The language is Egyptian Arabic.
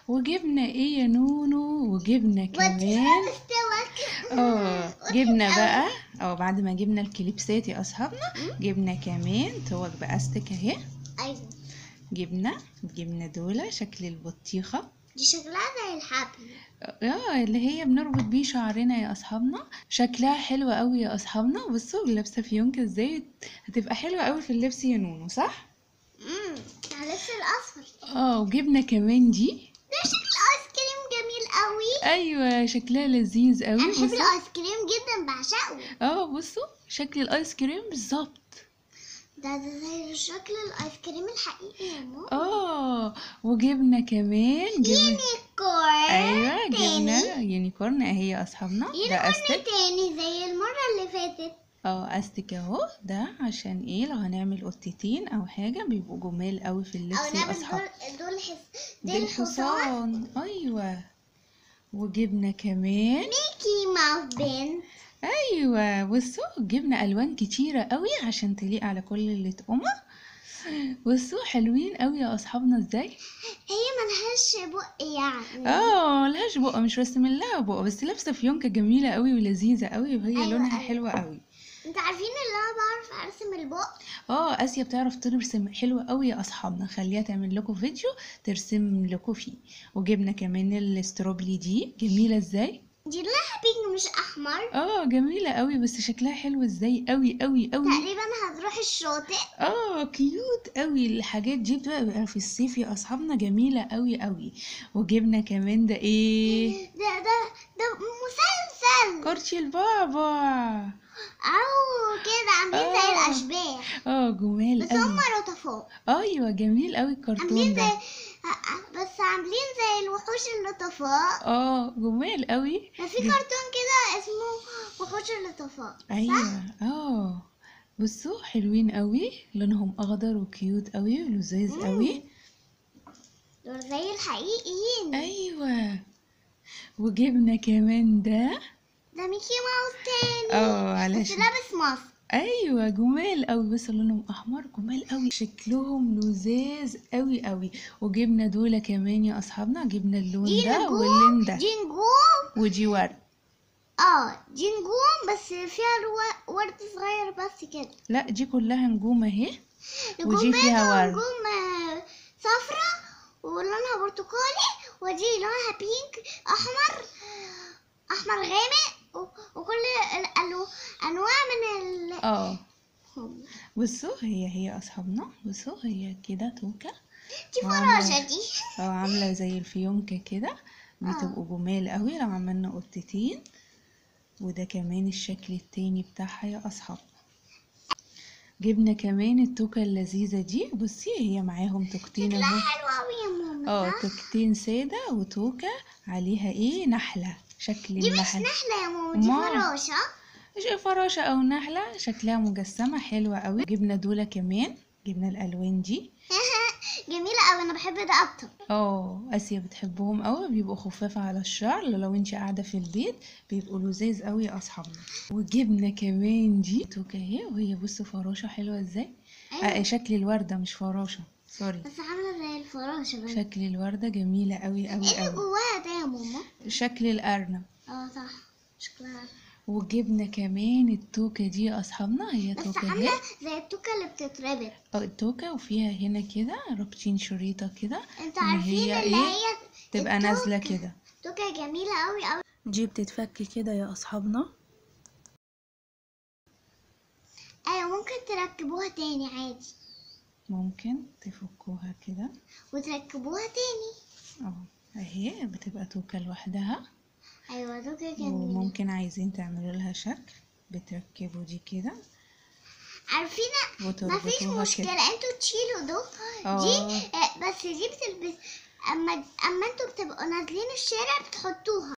وجبنا ايه يا نونو وجبنا كمان مستوى اه جبنا بقى اه بعد ما جبنا الكليبسات يا اصحابنا جبنا كمان توك باستك اهي ايوه جبنا جبنا دول شكل البطيخه دي شكلها زي الحبل اه اللي هي بنربط بيه شعرنا يا اصحابنا شكلها حلو قوي يا اصحابنا بصوا لابسه فيونكه ازاي هتبقى حلوه قوي في اللبس يا نونو صح امم على لبس الاصفر اه وجبنا كمان دي ده شكل ايس كريم جميل قوي ايوه شكلها لذيذ قوي انا بحب بصوا الايس كريم جدا بعشقه اه بصوا شكل الايس كريم بالظبط ده ده زي شكل الايس كريم الحقيقي يا ماما اه وجبنا كمان جبنا يونيكورن ايوه تاني. جبنا يونيكورن اهي يا اصحابنا ده يونيكورن استك تاني زي المرة اللي فاتت اه استك اهو ده عشان ايه لو هنعمل قطتين او حاجه بيبقوا جمال قوي في اللبس او يا نعمل اصحاب دول دول حس دي دي الحصان الحصان ايوه وجبنا كمان ميكي ماوس بنت ايوه بصوا جبنا الوان كتيره قوي عشان تليق على كل اللي تقومه بصوا حلوين قوي يا اصحابنا ازاي هي ملهاش بق يعني اه ملهاش بقى مش راسم لها بقى بس لابسه فيونكه جميله قوي ولذيذه قوي وهي أيوة، لونها أيوة. حلوه قوي انت عارفين ان انا بعرف ارسم البق اه اسيا بتعرف ترسم حلوة قوي يا اصحابنا خليها تعمل لكم فيديو ترسم لكم فيه وجبنا كمان الاستروبلي دي جميلة ازاي دي لها بينك مش احمر اه جميلة قوي بس شكلها حلو ازاي قوي قوي قوي تقريبا هتروح الشاطئ اه كيوت قوي الحاجات دي بتبقى بقى في الصيف يا اصحابنا جميلة قوي قوي وجبنا كمان ده ايه ده ده ده مسلسل كرسي البعبع او كده عاملين زي آه. الاشباح اه جمال بس قوي هم لطفاء ايوه جميل قوي الكرتون عاملين زي ده بس عاملين زي الوحوش اللطفاء اه جمال قوي ده في كرتون كده اسمه وحوش اللطفاء ايوه اه بصوا حلوين قوي لونهم اخضر وكيوت قوي ولذيذ مم. قوي دول زي الحقيقيين ايوه وجبنا كمان ده ده ميكي ماوس تاني اه بس علشان لابس ماسك ايوه جمال قوي بس لونهم احمر جمال قوي شكلهم لذاذ قوي قوي وجبنا دول كمان يا اصحابنا جبنا اللون دي ده نجوم واللون ده دي نجوم ودي ورد اه دي نجوم بس فيها الو- ورد صغير بس كده لا دي كلها نجوم اهي نجوم ودي فيها بيضة ورد. ونجوم آه، صفرا ولونها برتقالي ودي لونها بينك احمر احمر غامق و- وكل الألو... انواع من ال اه بصوا هي هي اصحابنا بصوا هي كده توكه دي وعاملة- فراشة دي اه عاملة زي الفيونكة كده بتبقوا جمال قوي لو عملنا قطتين وده كمان الشكل التاني بتاعها يا أصحاب جبنا كمان التوكة اللذيذة دي بصي هي معاهم توكتين شكلها اهو حلو قوي يا ماما اه صح؟ توكتين سادة وتوكة عليها ايه نحلة شكل دي مش النحل نحلة يا ماما دي ما. فراشة مش فراشة أو نحلة شكلها مجسمة حلوة قوي جبنا دول كمان جبنا الألوان دي جميلة قوي انا بحب ده اكتر اه اسيا بتحبهم قوي بيبقوا خفاف على الشعر لو انت قاعده في البيت بيبقوا لذيذ قوي يا اصحابنا وجبنا كمان دي توكه اهي وهي بصوا فراشه حلوه ازاي آه شكل الورده مش فراشه سوري بس عاملة زي الفراشة بس شكل الورده جميله قوي قوي ايه اللي قوي جواها ده يا ماما؟ شكل الارنب اه صح شكلها وجبنا كمان التوكه دي يا اصحابنا هي بس توكه اهي عاملة زي التوكة اللي بتتربط اه التوكه وفيها هنا كده رابطين شريطه كده انت إن عارفين هي اللي إيه؟ هي تبقى التوكة. نازله كده توكة جميلة قوي قوي دي بتتفك كده يا اصحابنا ايوه ممكن تركبوها تاني عادي ممكن تفكوها كده وتركبوها تاني اه اهي بتبقى توكة لوحدها ايوه توكة جميلة وممكن عايزين تعملوا لها شكل بتركبوا دي كده عارفين مفيش وتربطوها مشكلة كده انتوا تشيلوا ده اه. دي آه، بس دي بتلبس اما اما انتوا بتبقوا نازلين الشارع بتحطوها